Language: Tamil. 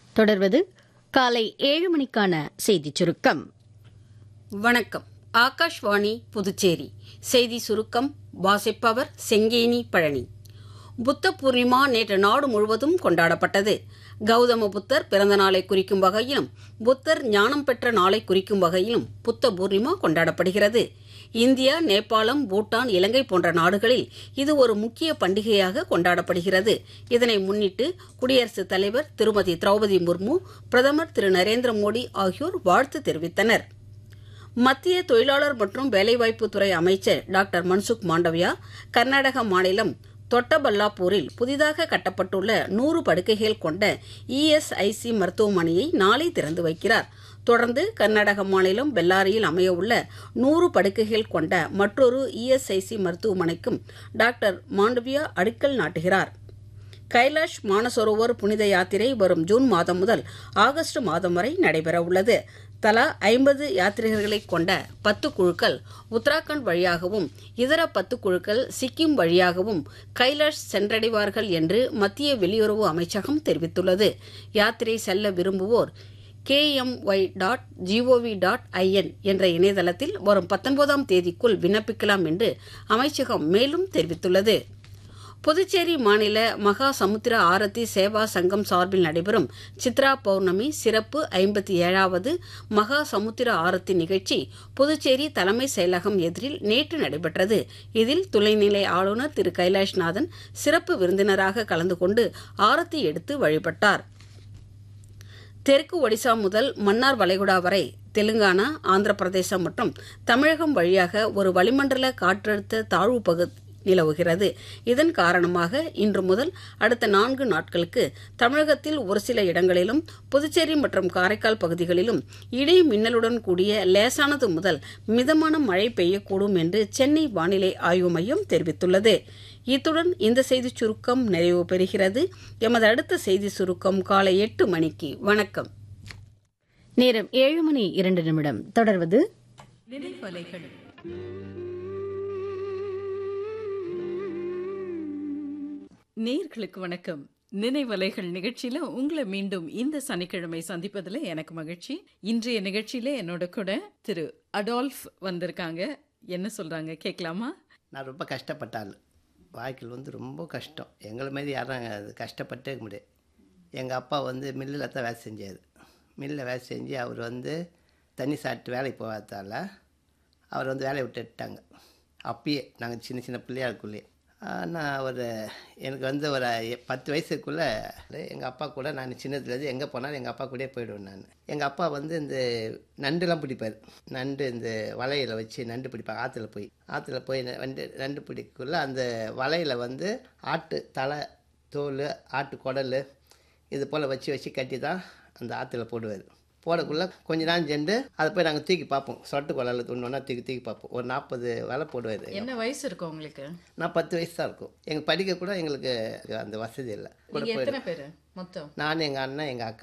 தொடர்வது காலை ஏழு மணிக்கான செய்திச் சுருக்கம் வணக்கம் ஆகாஷ்வாணி புதுச்சேரி செய்தி சுருக்கம் வாசிப்பவர் செங்கேனி பழனி புத்த பூர்ணிமா நேற்று நாடு முழுவதும் கொண்டாடப்பட்டது கௌதம புத்தர் பிறந்த நாளை குறிக்கும் வகையிலும் புத்தர் ஞானம் பெற்ற நாளை குறிக்கும் வகையிலும் புத்த பூர்ணிமா கொண்டாடப்படுகிறது இந்தியா நேபாளம் பூட்டான் இலங்கை போன்ற நாடுகளில் இது ஒரு முக்கிய பண்டிகையாக கொண்டாடப்படுகிறது இதனை முன்னிட்டு குடியரசுத் தலைவர் திருமதி திரௌபதி முர்மு பிரதமர் திரு நரேந்திர மோடி ஆகியோர் வாழ்த்து தெரிவித்தனர் மத்திய தொழிலாளர் மற்றும் வேலைவாய்ப்புத்துறை அமைச்சர் டாக்டர் மன்சுக் மாண்டவியா கர்நாடக மாநிலம் தொட்டபல்லாப்பூரில் புதிதாக கட்டப்பட்டுள்ள நூறு படுக்கைகள் கொண்ட இஎஸ்ஐசி மருத்துவமனையை நாளை திறந்து வைக்கிறார் தொடர்ந்து கர்நாடக மாநிலம் பெல்லாரியில் அமையவுள்ள நூறு படுக்கைகள் கொண்ட மற்றொரு இஎஸ்ஐசி மருத்துவமனைக்கும் டாக்டர் மாண்டவியா அடிக்கல் நாட்டுகிறார் கைலாஷ் மானசரோவர் புனித யாத்திரை வரும் ஜூன் மாதம் முதல் ஆகஸ்ட் மாதம் வரை நடைபெறவுள்ளது தலா ஐம்பது யாத்ரீகர்களை கொண்ட பத்து குழுக்கள் உத்தராகண்ட் வழியாகவும் இதர பத்து குழுக்கள் சிக்கிம் வழியாகவும் கைலாஷ் சென்றடைவார்கள் என்று மத்திய வெளியுறவு அமைச்சகம் தெரிவித்துள்ளது யாத்திரை செல்ல விரும்புவோர் KMY dot GOV dot IN என்ற இணையதளத்தில் வரும் பத்தொன்பதாம் தேதிக்குள் விண்ணப்பிக்கலாம் என்று அமைச்சகம் மேலும் தெரிவித்துள்ளது புதுச்சேரி மாநில மகா சமுத்திர ஆரத்தி சேவா சங்கம் சார்பில் நடைபெறும் சித்ரா பௌர்ணமி சிறப்பு ஐம்பத்தி ஏழாவது மகா சமுத்திர ஆரத்தி நிகழ்ச்சி புதுச்சேரி தலைமை செயலகம் எதிரில் நேற்று நடைபெற்றது இதில் துணைநிலை ஆளுநர் திரு கைலாஷ்நாதன் சிறப்பு விருந்தினராக கலந்து கொண்டு ஆரத்தி எடுத்து வழிபட்டார் தெற்கு ஒடிசா முதல் மன்னார் வளைகுடா வரை தெலுங்கானா ஆந்திர பிரதேசம் மற்றும் தமிழகம் வழியாக ஒரு வளிமண்டல காற்றழுத்த தாழ்வு பகுதி நிலவுகிறது இதன் காரணமாக இன்று முதல் அடுத்த நான்கு நாட்களுக்கு தமிழகத்தில் ஒரு சில இடங்களிலும் புதுச்சேரி மற்றும் காரைக்கால் பகுதிகளிலும் இடி மின்னலுடன் கூடிய லேசானது முதல் மிதமான மழை பெய்யக்கூடும் என்று சென்னை வானிலை ஆய்வு மையம் தெரிவித்துள்ளது இத்துடன் இந்த செய்திச் சுருக்கம் நிறைவு பெறுகிறது எமது அடுத்த செய்தி சுருக்கம் காலை எட்டு மணிக்கு வணக்கம் நேரம் ஏழு மணி இரண்டு நிமிடம் தொடர்வது நினைவலைகள் நேர்களுக்கு வணக்கம் நினைவலைகள் நிகழ்ச்சியில உங்களை மீண்டும் இந்த சனிக்கிழமை சந்திப்பதில் எனக்கு மகிழ்ச்சி இன்றைய நிகழ்ச்சியில என்னோட கூட திரு அடால்ஃப் வந்திருக்காங்க என்ன சொல்றாங்க கேட்கலாமா நான் ரொம்ப கஷ்டப்பட்டாள் வாழ்க்கையில் வந்து ரொம்ப கஷ்டம் எங்களை மாரி யாரும் அது கஷ்டப்பட்டே இருக்க முடியாது எங்கள் அப்பா வந்து மில்லில் தான் வேலை செஞ்சார் மில்லில் வேலை செஞ்சு அவர் வந்து தண்ணி சாப்பிட்டு வேலைக்கு போகாதால அவர் வந்து வேலையை விட்டுட்டாங்க அப்பயே நாங்கள் சின்ன சின்ன பிள்ளையா இருக்குள்ளே நான் ஒரு எனக்கு வந்து ஒரு எ- பத்து வயசுக்குள்ளே எங்கள் அப்பா கூட நான் சின்னதுலேருந்து எங்கே போனாலும் எங்கள் அப்பா கூடயே போயிடுவேன் நான் எங்கள் அப்பா வந்து இந்த நண்டுலாம் பிடிப்பார் நண்டு இந்த வலையில் வச்சு நண்டு பிடிப்பாங்க ஆற்றுல போய் ஆற்றுல போய் ந- நண்டு நண்டு பிடிக்குள்ள அந்த வலையில் வந்து ஆட்டு தலை தோல் ஆட்டு குடல் இது போல் வச்சு வச்சு கட்டி தான் அந்த ஆற்றுல போடுவார் போடக்குள்ள கொஞ்ச நாள் சென்று அதை போய் நாங்கள் தூக்கி பார்ப்போம் சொட்டு குழல் ஒன்று தூக்கி தூக்கி பார்ப்போம் ஒரு நாற்பது வலை போடுவார் என்ன வயசு இருக்கும் உங்களுக்கு நான் பத்து வயசு தான் இருக்கும் எங்களுக்கு படிக்க கூட எங்களுக்கு அந்த வசதி இல்லை கூட நீங்க போயிடும் எத்தனை பேரு மொத்தம் நான் எங்கள் அண்ணன் எங்கள் அக்கா